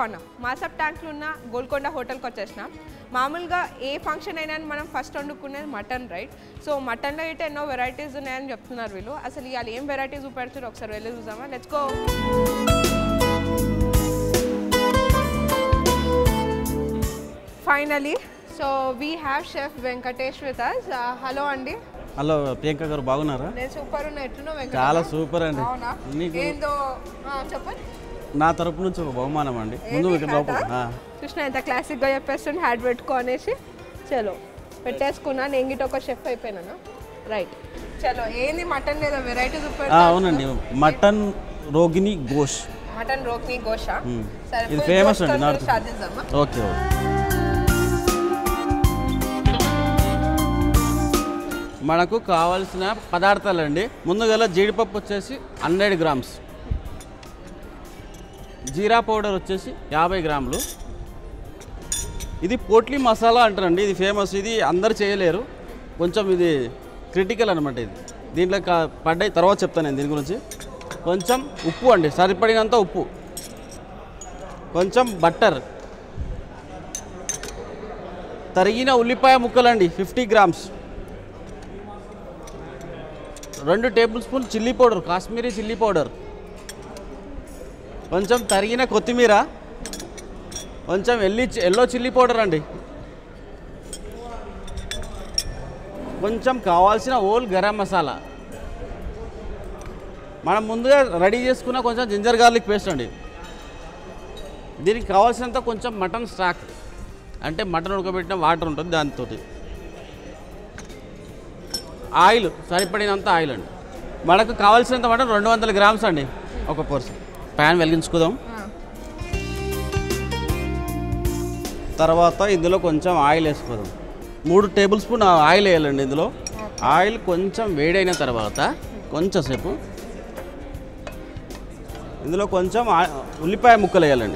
Corner మాసప్ ట్యాంక్లో ఉన్న గోల్కొండ హోటల్కి వచ్చేసిన మామూలుగా ఏ ఫంక్షన్ అయినా మనం ఫస్ట్ వండుకునేది మటన్ రైట్ సో మటన్లో అయితే ఎన్నో వెరైటీస్ ఉన్నాయని చెప్తున్నారు వీళ్ళు అసలు ఇవాళ ఏం వెరైటీస్ చూపెడుతారు ఒకసారి వెళ్ళి చూద్దామా let's go finally so we have chef Venkatesh with us hello అండి హలో ప్రియాంక గారు బాగున్నారా నేను సూపర్ ఉన్నా ఎట్లున్నా వెంకట చాలా సూపర్ అండి అవునా నీకు ఏందో ఆ, చెప్పండి నా తరపు నుంచి ఒక బహుమానం అండి ముందు ఏంటి ఇక్కడ లోపల హాటా? ఆ. కృష్ణ ఎంత క్లాసిక్గా చెప్పేస్తుంది హ్యాడ్ పెట్టుకో అనేసి చలో పెట్టేసుకున్నా నేను గిట్ట ఒక షెఫ్ అయిపోయినాను రైట్ చలో ఏంది మటన్ లేదా వెరైటీ ఆ, చూపెడతా అవునండి మటన్ రోగిని గోష్ మటన్ రోక్ని గోషా మ్మ్. సరే ఇది full famous గోష్ అండి, తో నార్త్. స్టార్ట్ చేద్దామా ఓకే ఓకే మనకు కావాల్సిన పదార్థాలు అండి ముందుగా జీడిపప్పు వచ్చేసి హండ్రెడ్ గ్రామ్స్ జీరా పౌడర్ వచ్చేసి యాభై గ్రాములు ఇది పోట్లీ మసాలా అంటారండి ఇది ఫేమస్ ఇది అందరు చేయలేరు కొంచెం ఇది క్రిటికల్ అనమాట ఇది దీంట్లో కా- పడ్డాయి తర్వాత చెప్తాను నేను దీని గురించి కొంచెం ఉప్పు అండి సరిపడినంత ఉప్పు కొంచెం బట్టర్ తరిగిన ఉల్లిపాయ ముక్కలండి ఫిఫ్టీ గ్రామ్స్ రెండు tablespoon chilli powder Kashmiri chilli powder కొంచెం తరిగిన కొత్తిమీర కొంచెం ఎల్లి ఎల్లో చిల్లీ పౌడర్ అండి కొంచెం కావాల్సిన ఓల్ గరం మసాలా మనం ముందుగా రెడీ చేసుకున్న కొంచెం జింజర్ గార్లిక్ పేస్ట్ అండి దీనికి కావాల్సినంత కొంచెం మటన్ స్టాక్ అంటే మటన్ ఉడకబెట్టిన వాటర్ ఉంటుంది దాంతో ఆయిల్ సరిపడినంత ఆయిల్ అండి మనకు కావాల్సినంత మటన్ రెండు వందల గ్రామ్స్ అండి ఒక పర్సన్ ప్యాన్ వెలిగించుకుందాం తర్వాత ఇందులో కొంచెం ఆయిల్ వేసుకోదాం మూడు టేబుల్ స్పూన్ ఆయిల్ వేయాలండి ఇందులో ఆయిల్ కొంచెం వేడైన తర్వాత కొంచెం సేపు ఇందులో కొంచెం ఆ- ఉల్లిపాయ ముక్కలు వేయాలండి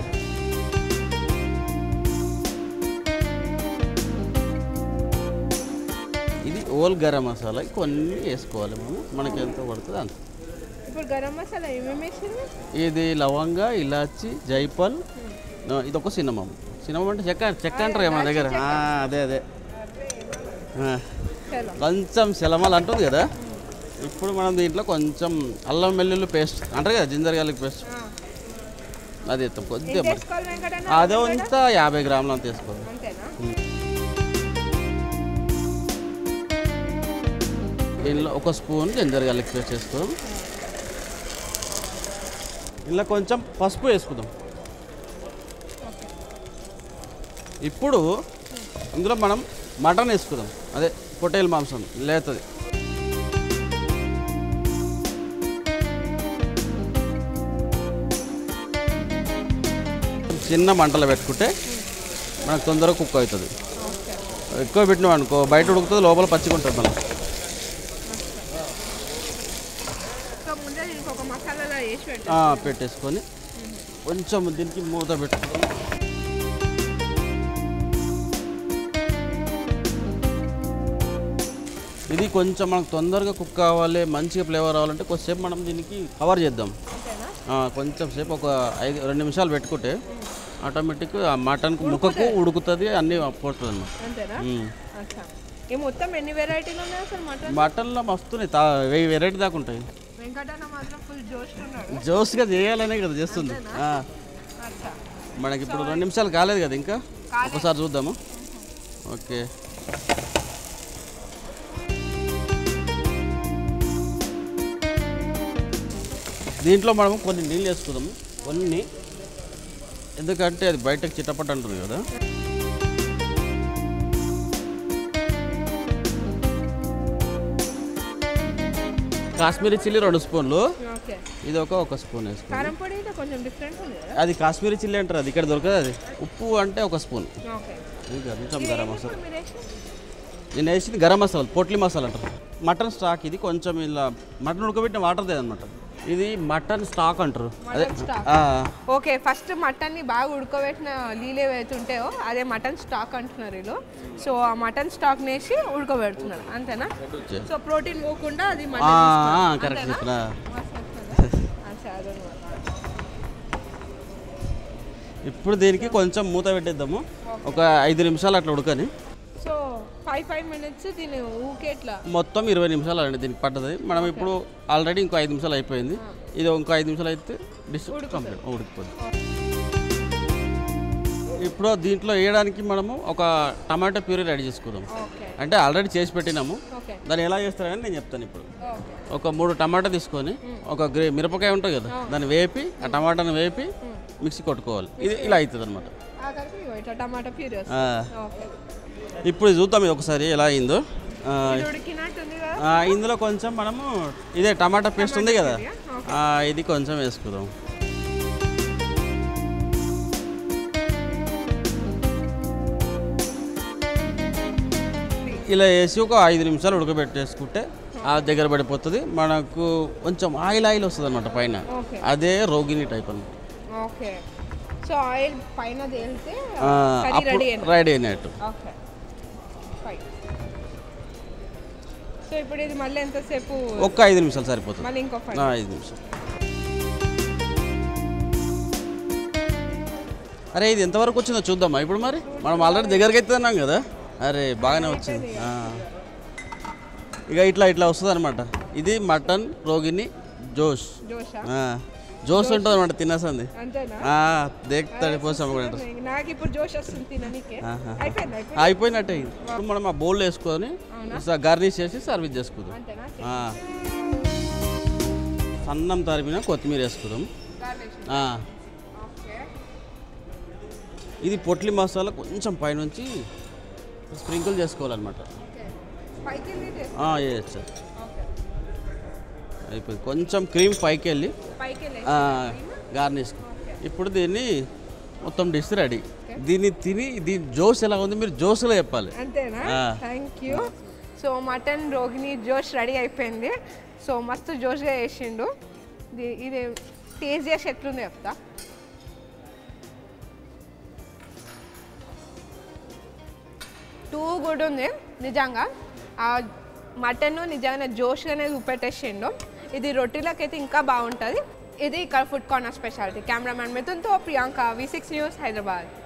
ఇది ఓల్ గరం మసాలా కొన్ని వేసుకోవాలి మనం మనకి ఎంత పడుతుంది అంత ఇప్పుడు గరం మసాలా ఏమేమి వేసింది ఇది లవంగ ఇలాచి జైపల్ ఆ, ఇది ఒక సినిమం సినిమం అంటే చెక్క చెక్క అంటారు మన దగ్గర ఆ, అదే అదే ఆ, చలో కొంచెం సెలమల్ అంటుంది కదా ఇప్పుడు మనం దీంట్లో కొంచెం అల్లం వెల్లుల్లి పేస్ట్ అంటారు కదా జింజర్ గార్లిక్ పేస్ట్ అది ఎత్తాం కొద్దిగా మరి. వేసుకోవాలి వెంకటన్న అదే అంత యాభై గ్రాములు అంత వేసుకోవాలి అంతేనా దీనిలో ఒక స్పూన్ జింజర్ గార్లిక్ పేస్ట్ వేసుకుందాం ఇలా కొంచెం పసుపు వేసుకుందాం ఇప్పుడు ఇందులో మనం మటన్ వేసుకుందాం అదే పొట్టేలు మాంసం లేతది చిన్న మంటలు పెట్టుకుంటే మనకు తొందరగా కుక్ అవుతుంది ఎక్కువ పెట్టినాం అనుకో బయట ఉడుకుతుంది లోపల పచ్చిగా ఉంటుంది మళ్ళీ సో ముందే దీనికి ఒక మసాలాలో వేసి పెట్టు ఆ, పెట్టేసుకొని కొంచెం దీనికి మూత పెట్టుకుందాం ఇది కొంచెం మనకు తొందరగా కుక్ కావాలి మంచిగా ఫ్లేవర్ రావాలంటే కొద్దిసేపు మనం దీనికి కవర్ చేద్దాం అంతేనా ఆ, కొంచెం సేపు ఒక ఐదు రెండు నిమిషాలు పెట్టుకుంటే ఆటోమేటిక్ ఆ మటన్కు ముక్కకు ఉడుకుతుంది అన్నీ పోతుంది అన్నమాట అంతేనా మ్మ్. అచ్చా ఈ మొత్తం ఎన్ని వెరైటీలు ఉన్నాయి అసలు మటన్ మటన్లో మస్తున్నాయి తా వెయ్యి వెరైటీ దాకా ఉంటాయి వెంకటన్న మాత్రం ఫుల్ జోష్ ఉన్నాడు జోస్గా చేయాలనే కదా చేస్తుంది ఆ. అచ్చా మనకి ఇప్పుడు రెండు నిమిషాలు కాలేదు కదా ఇంకా ఒకసారి చూద్దాము ఓకే దీంట్లో మనం కొన్ని నీళ్ళు వేసుకుందాము కొన్ని ఎందుకంటే అది బయటకు చిట్టపట్ట అంటుంది కదా కాశ్మీరీ చిల్లీ రెండు స్పూన్లు ఓకే ఇది ఒక ఒక స్పూన్ వేసుకోండి కారం పొడి అయితే కొంచెం డిఫరెంట్ ఉంది కదా అది కాశ్మీరీ చిల్లీ అంటారు అది ఇక్కడ దొరకదు అది ఉప్పు అంటే ఒక స్పూన్ ఓకే ఇంకా కొంచెం గరం మసాలా మీరు వేసి నేను వేసింది గరం మసాలా పొట్లి మసాలా అంటారు మటన్ స్టాక్ ఇది కొంచెం ఇలా మటన్ ఉడకబెట్టిన వాటర్ అనమాట ఇది మటన్ స్టాక్ అంటారు అదే మటన్ స్టాక్ ఆ, ఓకే ఫస్ట్ మటన్ని బాగా ఉడకబెట్టిన నీళ్ళు ఏవైతే ఉంటాయో అదే మటన్ స్టాక్ అంటున్నారు వీళ్ళు సో ఆ మటన్ స్టాక్ వేసి ఉడకబెడుతున్నారు అంతేనా ఓకే. సో ప్రోటీన్ పోకుండా అది ఆ, మటన్ ఆ, కరెక్ట్ చెప్పిన ఇప్పుడు దీనికి కొంచెం మూత పెట్టేద్దాము ఒక ఐదు నిమిషాలు అట్లా ఉడకని సో ఫైవ్ ఫైవ్ మినిట్స్ దీని ఊకే ఇట్లా మొత్తం ఇరవై నిమిషాలు అండి దీనికి పట్టదు మనం ఇప్పుడు ఆల్రెడీ ఇంకో ఐదు నిమిషాలు అయిపోయింది ఇది ఇంకో ఐదు నిమిషాలు అయితే డిష్ కంప్లీట్ ఉడికిపోతుంది ఇప్పుడు దీంట్లో వేయడానికి మనము ఒక టమాటా ప్యూరీ రెడీ చేసుకుందాం ఓకే అంటే ఆల్రెడీ చేసి పెట్టినాము ఓకే దాన్ని ఎలా చేస్తారని నేను చెప్తాను ఇప్పుడు ఓకే ఒక మూడు టమాటా తీసుకొని ఒక గ్రే మిరపకాయ ఉంటుంది కదా దాన్ని వేపి ఆ టమాటాను వేపి మిక్సీ కొట్టుకోవాలి ఇది ఇలా అవుతుంది అనమాట ఆఖరికి ఇగో ఇట్లా టమాటా ప్యూరీ ఓకే ఇప్పుడు ఇది చూద్దాం ఇది ఒకసారి ఎలా అయిందో ఆ, ఇది ఉడికినట్టుంది కదా ఆ, ఇందులో కొంచెం మనము ఇదే టమాటా పేస్ట్ ఉంది కదా ఆ, ఇది కొంచెం వేసుకుందాం ఇలా వేసి ఒక ఐదు నిమిషాలు ఉడకబెట్టేసుకుంటే ఆ దగ్గర పడిపోతుంది మనకు కొంచెం ఆయిల్ ఆయిల్ వస్తుంది అనమాట పైన ఓకే అదే రోగిని టైప్ అనమాట ఓకే సో ఆయిల్ పైన తేలితే ఆ, కర్రీ అప్పుడు రెడీ అయినా రెడీ అయినట్టు ఓకే ఫైన్ సో ఇప్పుడు ఇది మళ్ళీ ఎంతసేపు ఒక్క ఐదు నిమిషాలు సరిపోతుంది మళ్ళీ ఇంకో ఫైవ్ ఆ, ఐదు నిమిషాలు అరే ఇది ఎంతవరకు వచ్చిందో చూద్దామా ఇప్పుడు మరి మనం ఆల్రెడీ దగ్గరికి అయితే అన్నాం కదా అరే బాగానే వచ్చింది ఆ. ఇక ఇట్లా ఇట్లా వస్తుంది అనమాట ఇది మటన్ రోగిని జోష్ జోషా ఆ. జోష్ ఉంటుంది అనమాట తినేసింది అంతేనా దేక్తాడు పోసాము కూడా నాకు ఇప్పుడు జోష్ వస్తుంది తిననీకే ఆహా. అయిపోయింది అయిపోయింది అయిపోయినట్టే ఇది. ఇప్పుడు మనం ఆ బౌల్ వేసుకొని గార్నిష్ చేసి సర్వీస్ చేసుకుందాం అంతేనా ఆ. సన్నం తరిమిన కొత్తిమీర వేసుకుందాం గార్లిష్ ఆ. ఓకే ఇది పొట్లి మసాలా కొంచెం పైనుంచి స్ప్రింకిల్ చేసుకోవాలన్నమాట ఓకే పైకి వెళ్ళి చేస్తా. ఆ, వేయచ్చు ఓకే అయిపోయింది కొంచెం క్రీమ్ పైకి వెళ్ళి పైకి వెళ్ళి గార్నిష్ ఇప్పుడు దీన్ని మొత్తం డిష్ రెడీ దీన్ని తిని దీని జోస్ ఎలా ఉంది మీరు జోస్లో చెప్పాలి అంతేనా ఆ. థ్యాంక్ యూ సో మటన్ రోగిని జోష్ రెడీ అయిపోయింది సో మస్తు జోష్గా వేసిండు ఇది- ఇది టేస్ట్ చేసి ఎట్లుంది చెప్తా టూ గుడ్ ఉంది నిజంగా ఆ మటన్ నిజంగానే జోష్గానే చూపెట్టేసిండు ఇది రొట్టెలకైతే ఇంకా బాగుంటుంది ఇది ఇక్కడ ఫుడ్ కార్నర్ స్పెషాలిటీ కెమెరామ్యాన్ మిథున్తో Priyanka V six news Hyderabad